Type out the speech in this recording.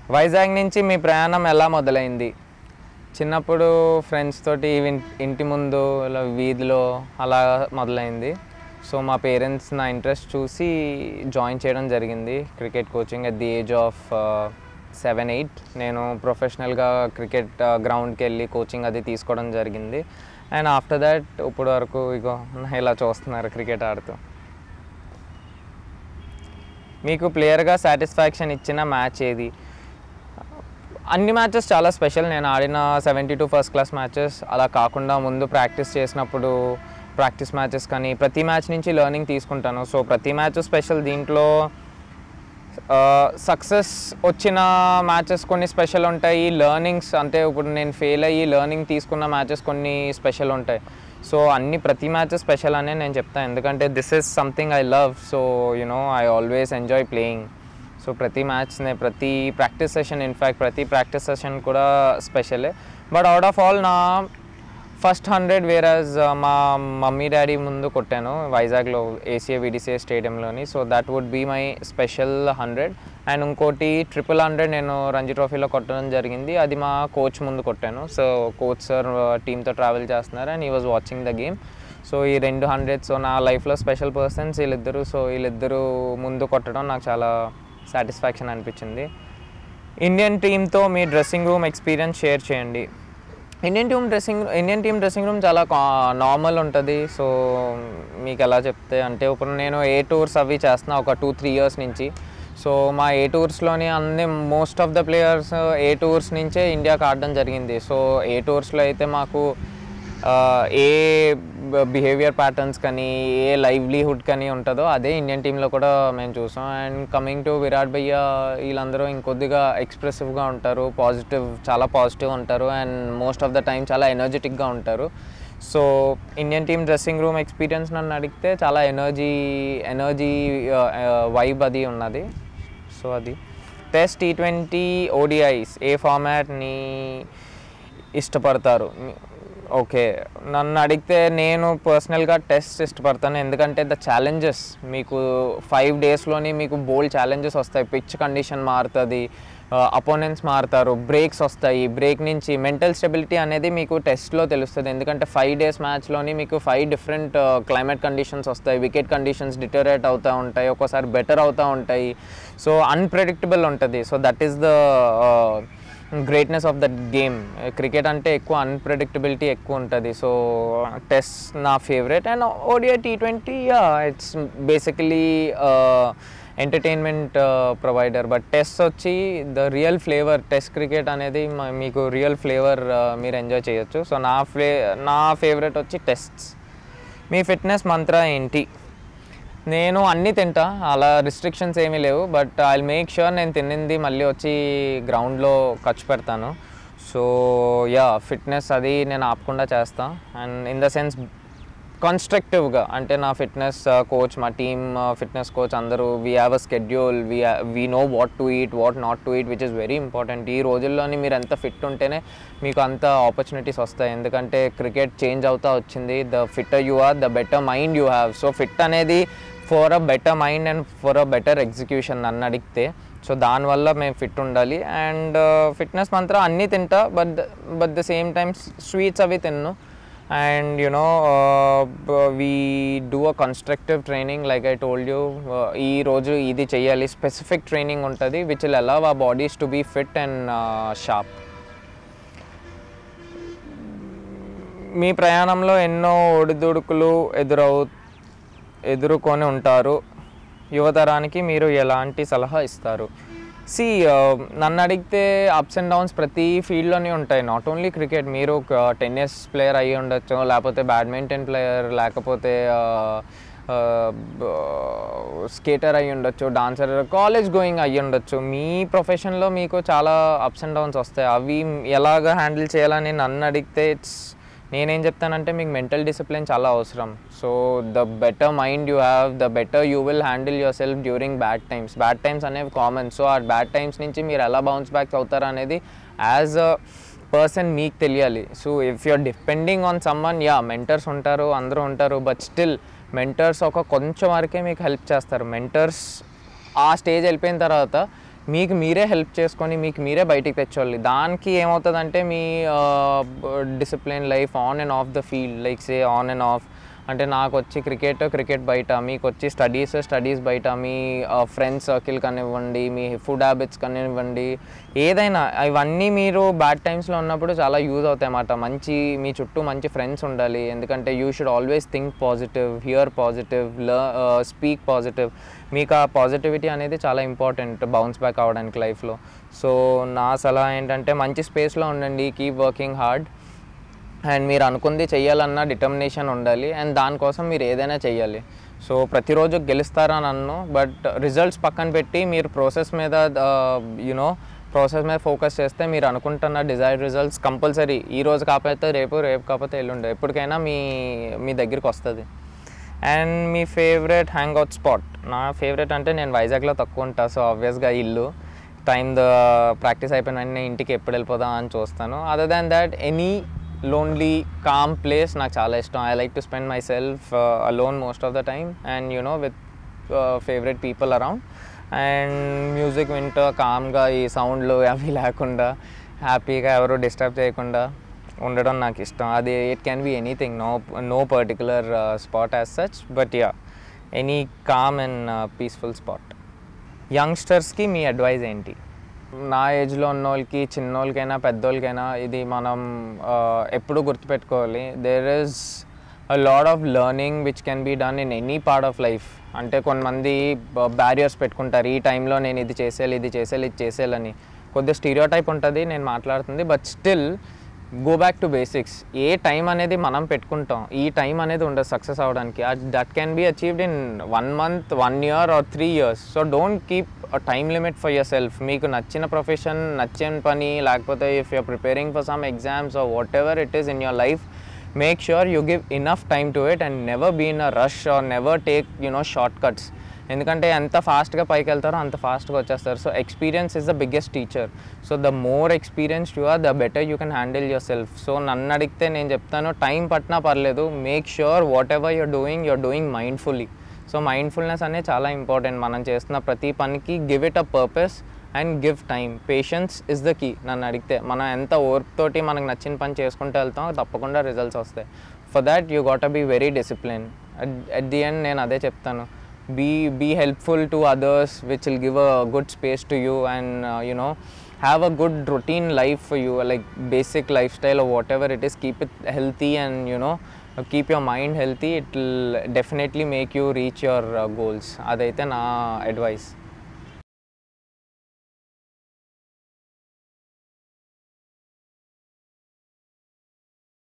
వైజాగ్ నుంచి మీ ప్రయాణం ఎలా మొదలైంది చిన్నప్పుడు ఫ్రెండ్స్ తోటి ఇన్- ఇంటి ముందు ఇలా వీధిలో అలా మొదలైంది సో మా పేరెంట్స్ నా ఇంట్రెస్ట్ చూసి జాయిన్ చేయడం జరిగింది cricket coaching at the age of seven eight నేను ప్రొఫెషనల్గా క్రికెట్ గ్రౌండ్కి వెళ్ళి కోచింగ్ అది తీసుకోవడం జరిగింది అండ్ ఆఫ్టర్ దాట్ ఇప్పుడు వరకు ఇగో ఇలా చూస్తున్నారు క్రికెట్ ఆడుతూ మీకు ప్లేయర్గా సాటిస్ఫాక్షన్ ఇచ్చిన మ్యాచ్ ఏది అన్ని మ్యాచెస్ చాలా స్పెషల్ నేను ఆడిన seventy two first class matches అలా కాకుండా ముందు ప్రాక్టీస్ చేసినప్పుడు ప్రాక్టీస్ మ్యాచెస్ కానీ ప్రతి మ్యాచ్ నుంచి లెర్నింగ్ తీసుకుంటాను సో ప్రతి మ్యాచ్ స్పెషల్ దీంట్లో సక్సెస్ వచ్చిన మ్యాచెస్ కొన్ని స్పెషల్ ఉంటాయి లెర్నింగ్స్ అంటే ఇప్పుడు నేను ఫెయిల్ అయ్యి లెర్నింగ్ తీసుకున్న మ్యాచెస్ కొన్ని స్పెషల్ ఉంటాయి సో అన్ని ప్రతి మ్యాచెస్ స్పెషల్ అనే నేను చెప్తాను ఎందుకంటే this is something I love so you know I always enjoy playing so ప్రతి మ్యాచ్నే ప్రతి ప్రాక్టీస్ సెషన్ ఇన్ఫ్యాక్ట్ ప్రతి ప్రాక్టీస్ సెషన్ కూడా స్పెషలే బట్ అవుట్ ఆఫ్ ఆల్ నా ఫస్ట్ హండ్రెడ్ వేరాజ్ మా మమ్మీ డాడీ ముందు కొట్టాను వైజాగ్లో ఏసీఏ విడిసిఏ స్టేడియంలోని so that would be my special hundred and ఇంకోటి ట్రిపుల్ హండ్రెడ్ నేను రంజీ ట్రోఫీలో కొట్టడం జరిగింది అది మా కోచ్ ముందు కొట్టాను సో కోచ్ సార్ టీంతో ట్రావెల్ చేస్తున్నారు and he was watching the game so ఈ రెండు హండ్రెడ్ సో నా లైఫ్లో స్పెషల్ పర్సన్స్ వీళ్ళిద్దరూ సో వీళ్ళిద్దరూ ముందు కొట్టడం నాకు చాలా సాటిస్ఫాక్షన్ అనిపించింది ఇండియన్ టీంతో మీ డ్రెస్సింగ్ రూమ్ ఎక్స్పీరియన్స్ షేర్ చేయండి Indian team dressing Indian team dressing room చాలా నార్మల్ ఉంటుంది సో మీకు ఎలా చెప్తే అంటే ఇప్పుడు నేను ఏ టూర్స్ అవి చేస్తున్నా ఒక టూ త్రీ ఇయర్స్ నుంచి సో మా ఏ టూర్స్లోని అన్ని most of the players A tours నుంచే ఇండియాకి ఆడడం జరిగింది సో ఏ టూర్స్లో అయితే మాకు ఆ, ఏ బిహేవియర్ ప్యాటర్న్స్ కానీ ఏ లైవ్లీహుడ్ కానీ ఉంటుందో అదే ఇండియన్ టీంలో కూడా మేము చూసాం అండ్ కమింగ్ టు విరాట్ భయ్య వీళ్ళందరూ ఇంకొద్దిగా ఎక్స్ప్రెసివ్గా ఉంటారు పాజిటివ్ చాలా పాజిటివ్ ఉంటారు and most of the time చాలా ఎనర్జెటిక్గా ఉంటారు so Indian team dressing room experience నన్ను అడిగితే చాలా ఎనర్జీ ఎనర్జీ వైబ్ అది ఉన్నది సో అది టెస్ట్ టీ ట్వంటీ ఓడిఐస్ ఏ ఫార్మాట్ని ఇష్టపడతారు ఓకే నన్ను అడిగితే నేను పర్సనల్గా టెస్ట్ ఇష్టపడతాను ఎందుకంటే ద ఛాలెంజెస్ మీకు ఫైవ్ డేస్లోని మీకు బోల్డ్ ఛాలెంజెస్ వస్తాయి పిచ్ కండిషన్ మారుతుంది అపోనెంట్స్ మారుతారు బ్రేక్స్ వస్తాయి బ్రేక్ నుంచి మెంటల్ స్టెబిలిటీ అనేది మీకు టెస్ట్లో తెలుస్తుంది ఎందుకంటే ఫైవ్ డేస్ మ్యాచ్లోని మీకు ఫైవ్ డిఫరెంట్ క్లైమేట్ కండిషన్స్ వస్తాయి వికెట్ కండిషన్స్ డిటరేట్ అవుతూ ఉంటాయి ఒక్కోసారి బెటర్ అవుతూ ఉంటాయి సో అన్ప్రెడిక్టబుల్ ఉంటుంది so that is the greatness of that game cricket అంటే ఎక్కువ అన్ప్రెడిక్టబిలిటీ ఎక్కువ ఉంటుంది సో టెస్ట్ నా favourite and ODI T twenty it's basically entertainment provider but test వచ్చి the real flavour test cricket అనేది మ- మీకు రియల్ ఫ్లేవర్ మీరు ఎంజాయ్ చేయొచ్చు సో నా ఫ్లే నా ఫేవరెట్ వచ్చి టెస్ట్స్ మీ ఫిట్నెస్ మంత్ర ఏంటి నేను అన్నీ తింటా అలా రిస్ట్రిక్షన్స్ ఏమీ లేవు బట్ ఐ మేక్ ష్యూర్ నేను తిన్నింది మళ్ళీ వచ్చి గ్రౌండ్లో ఖర్చు పెడతాను సో యా ఫిట్నెస్ అది నేను ఆపకుండా చేస్తా అండ్ ఇన్ ద సెన్స్ కన్స్ట్రక్టివ్గా అంటే నా ఫిట్నెస్ కోచ్ మా టీమ్ ఫిట్నెస్ కోచ్ అందరూ we have a schedule we we know what to eat what not to eat which is very important ఈ రోజుల్లోని మీరు ఎంత ఫిట్ ఉంటేనే మీకు అంత ఆపర్చునిటీస్ వస్తాయి ఎందుకంటే క్రికెట్ చేంజ్ అవుతా వచ్చింది the fitter you are the better mind you have so fit అనేది for a better mind and for a better execution నన్ను అడిగితే సో దానివల్ల మేము ఫిట్ ఉండాలి అండ్ ఫిట్నెస్ మంత్రం అన్నీ తింటా but but the same times sweets అవి తిన్ను and you know we do a constructive training like I told you ఈ రోజు ఇది చేయాలి స్పెసిఫిక్ ట్రైనింగ్ ఉంటుంది which will allow our bodies to be fit and sharp మీ ప్రయాణంలో ఎన్నో ఒడిదుడుకులు ఎదురవు ఎదుర్కొని ఉంటారు యువతరానికి మీరు ఎలాంటి సలహా ఇస్తారు సి నన్ను అడిగితే అప్స్ అండ్ డౌన్స్ ప్రతి ఫీల్డ్లోనే ఉంటాయి నాట్ ఓన్లీ క్రికెట్ మీరు ఒక టెన్నిస్ ప్లేయర్ అయ్యి ఉండొచ్చు లేకపోతే బ్యాడ్మింటన్ ప్లేయర్ లేకపోతే స్కేటర్ అయ్యి ఉండొచ్చు డాన్సర్ కాలేజ్ గోయింగ్ అయ్యి ఉండొచ్చు మీ ప్రొఫెషన్లో మీకు చాలా అప్స్ అండ్ డౌన్స్ వస్తాయి అవి ఎలాగ హ్యాండిల్ చేయాలని నన్ను అడిగితే ఇట్స్ నేనేం చెప్తానంటే మీకు మెంటల్ డిసిప్లిన్ చాలా అవసరం so the better mind you have the better you will handle your self during bad times bad times అనేవి కామన్ సో ఆ బ్యాడ్ టైమ్స్ నుంచి మీరు ఎలా బౌన్స్ బ్యాక్ అవుతారు అనేది యాజ్ అ పర్సన్ మీకు తెలియాలి so if you're depending on someone yeah mentors ఉంటారు అందరూ ఉంటారు బట్ స్టిల్ మెంటర్స్ ఒక కొంచెం వరకే మీకు హెల్ప్ చేస్తారు మెంటర్స్ ఆ స్టేజ్ వెళ్ళిపోయిన తర్వాత మీకు మీరే హెల్ప్ చేసుకొని మీకు మీరే బయటికి తెచ్చుకోవాలి దానికి ఏమవుతుందంటే మీ discipline life on and off the field like say on and off అంటే నాకు వచ్చి క్రికెట్ క్రికెట్ బయట మీకు వచ్చి స్టడీస్ స్టడీస్ బయట మీ ఫ్రెండ్స్ సర్కిల్ కానివ్వండి మీ ఫుడ్ హ్యాబిట్స్ కానివ్వండి ఏదైనా ఇవన్నీ మీరు బ్యాడ్ టైమ్స్లో ఉన్నప్పుడు చాలా యూజ్ అవుతాయి అన్నమాట మంచి మీ చుట్టూ మంచి ఫ్రెండ్స్ ఉండాలి ఎందుకంటే you should always think positive hear positive ల స్పీక్ పాజిటివ్ మీకు ఆ పాజిటివిటీ అనేది చాలా ఇంపార్టెంట్ బౌన్స్ బ్యాక్ అవ్వడానికి లైఫ్లో సో నా సలహా ఏంటంటే మంచి స్పేస్లో ఉండండి కీప్ వర్కింగ్ హార్డ్ అండ్ మీరు అనుకుంది చెయ్యాలన్న డిటర్మినేషన్ ఉండాలి అండ్ దానికోసం మీరు ఏదైనా చెయ్యాలి సో ప్రతిరోజు గెలుస్తారా నన్ను బట్ రిజల్ట్స్ పక్కన పెట్టి మీరు ప్రాసెస్ మీద యునో ప్రాసెస్ మీద ఫోకస్ చేస్తే మీరు అనుకుంటున్న డిజైర్ రిజల్ట్స్ కంపల్సరీ ఈ రోజు కాకపోతే రేపు రేపు కాకపోతే ఎల్లుండే ఎప్పటికైనా మీ మీ దగ్గరికి వస్తుంది అండ్ మీ ఫేవరెట్ హ్యాంగ్ అవుట్ స్పాట్ నా ఫేవరెట్ అంటే నేను వైజాగ్లో తక్కువ ఉంటా సో ఆబ్వియస్గా ఇల్లు టైం ద ప్రాక్టీస్ అయిపోయిన వెంటనే ఇంటికి ఎప్పుడు వెళ్ళిపోదాం అని చూస్తాను other than that any lonely calm place నాకు చాలా ఇష్టం I like to spend my self alone most of the time and you know with favourite people around and music వింటూ కామ్గా ఈ సౌండ్లు అవి లేకుండా హ్యాపీగా ఎవరు డిస్టర్బ్ చేయకుండా ఉండడం నాకు ఇష్టం అది it can be anything no no particular spot as such but yeah any calm and peaceful spot యంగ్స్టర్స్కి మీ అడ్వైజ్ ఏంటి నా ఏజ్లో ఉన్న వాళ్ళకి చిన్నోళ్ళకైనా పెద్దోళ్ళకైనా ఇది మనం ఆ, ఎప్పుడూ గుర్తుపెట్టుకోవాలి there is a lot of learning which can be done in any part of life అంటే కొంతమంది బ్యారియర్స్ పెట్టుకుంటారు ఈ టైంలో నేను ఇది చేసేయాలి ఇది చేసేయాలి ఇది చేసేయాలని కొద్దిగా స్టీరియో టైప్ ఉంటుంది నేను మాట్లాడుతుంది but still go back to basics ఏ టైం అనేది మనం పెట్టుకుంటాం ఈ టైం అనేది ఉండదు సక్సెస్ అవ్వడానికి that can be achieved in one month one year or three years so don't keep time limit for your self మీకు నచ్చిన ప్రొఫెషన్ నచ్చిన పని లేకపోతే if you're preparing for some exams or whatever it is in your life make sure you give enough time to it and never be in a rush or never take you know short cuts ఎందుకంటే ఎంత ఫాస్ట్గా పైకి వెళ్తారో అంత ఫాస్ట్గా వచ్చేస్తారు so experience is the biggest teacher so the more experience you are the better you can handle your self so నన్ను అడిగితే నేను చెప్తాను టైం పట్టినా పర్లేదు make sure whatever you're doing you're doing mindfully so mindfulness అనేది చాలా important మనం చేస్తున్న ప్రతి పనికి give it a purpose and give time patience is the key నన్ను అడిగితే మనం ఎంత ఓర్పుతోటి మనకు నచ్చిన పని చేసుకుంటూ వెళ్తాం తప్పకుండా రిజల్ట్స్ వస్తాయి for that you got be very discipline at the end నేను అదే చెప్తాను be be helpful to others which will give a good space to you and you know have a good routine life for you like basic lifestyle whatever it is keep it healthy and you know keep your mind healthy it will definitely make you reach your goals అదైతే నా advice